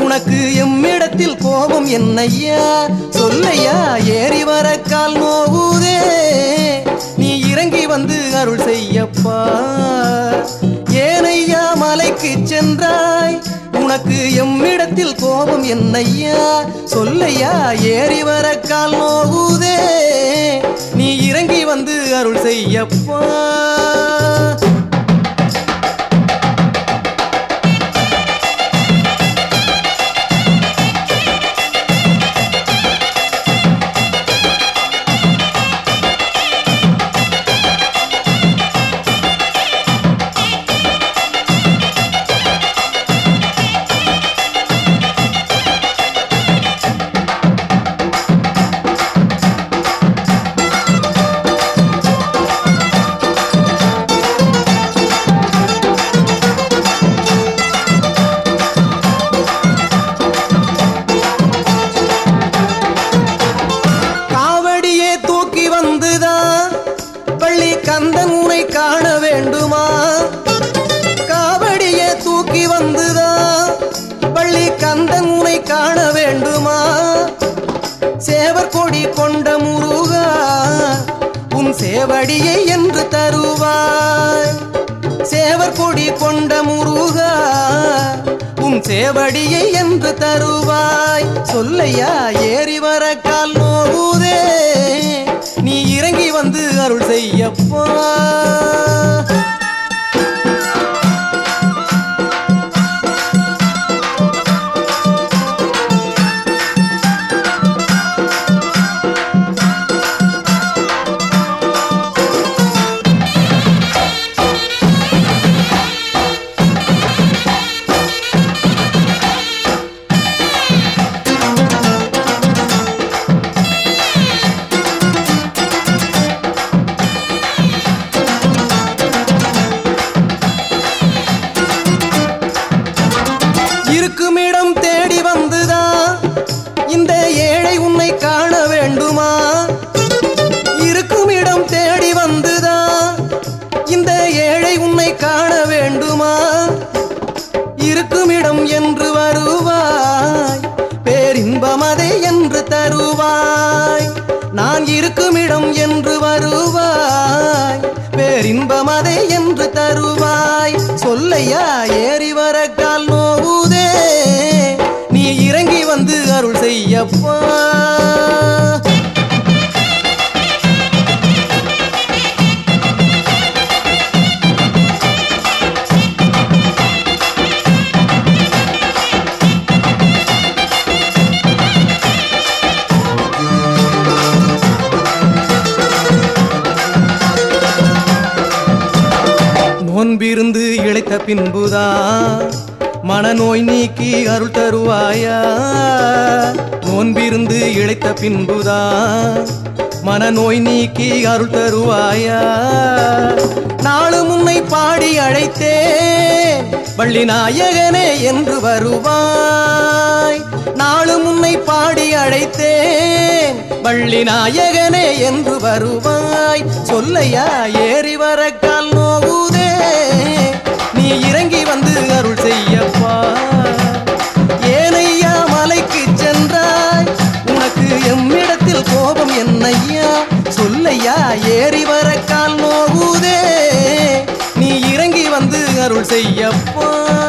உனக்கு எம்மிடத்தில் கோபம் என்னையா சொல்லையா ஏறி வர கால் நோவுதே நீ இறங்கி வந்து அருள் செய்யப்பா ஏனையா மலைக்கு சென்றாய் உனக்கு எம்மிடத்தில் கோபம் என்னையா சொல்லையா ஏறி வர கால் நோவுதே நீ இறங்கி வந்து அருள் செய்யப்பா காவடியே தூக்கி வந்துதா பள்ளி கந்தன் உனை காண வேண்டுமா காவடியே தூக்கி வந்துதா பள்ளி கந்தன் உனை காண வேண்டுமா சேவர் கொடி கொண்ட முருகா உன் சேவடியை என்று தருவாய் சேவர் கொடி கொண்ட முருகா உன் சேவடியை என்று தருவாய் சொல்லையா ஏறி வர கால் நோவுதே நீ இறங்கி வந்து அருள் செய்யப்பா இருக்குமிடம் தேடி வந்துதா இந்த ஏழை உன்னை காண வேண்டுமா இருக்குமிடம் தேடி வந்துதா இந்த ஏழை உன்னை காண வேண்டுமா இருக்குமிடம் என்று வருவாய் பேரின்பமதே என்று தருவாய் நான் இருக்குமிடம் என்று வருவாய் பேரின்பமதே என்று தருவாய் சொல்லையா ஏறி வர கால் நோவுதே நீ இறங்கி வந்து அருள் செய்யப்பா நோன்பிருந்து இழைத்த பின்புதா மனநோய் நீக்கி அருள் தருவாயா நோன்பிருந்து இழைத்த பின்புதா மனநோய் நீக்கி அருள் தருவாயா நாளு முன்னை பாடி அழைத்தே வள்ளி நாயகனே என்று வருவாய் நாளு முன்னை பாடி அழைத்தேன் வள்ளி நாயகனே என்று வருவாய் சொல்லையா ஏறி வர கால் நோவுதே நீ இறங்கி வந்து அருள் செய்யப்பா ஏனையா மலைக்கு சென்றாய் உனக்கு எம்மிடத்தில் கோபம் என்னையா சொல்லையா ஏறி வர கால் நோவுதே நீ இறங்கி வந்து அருள் செய்யப்பா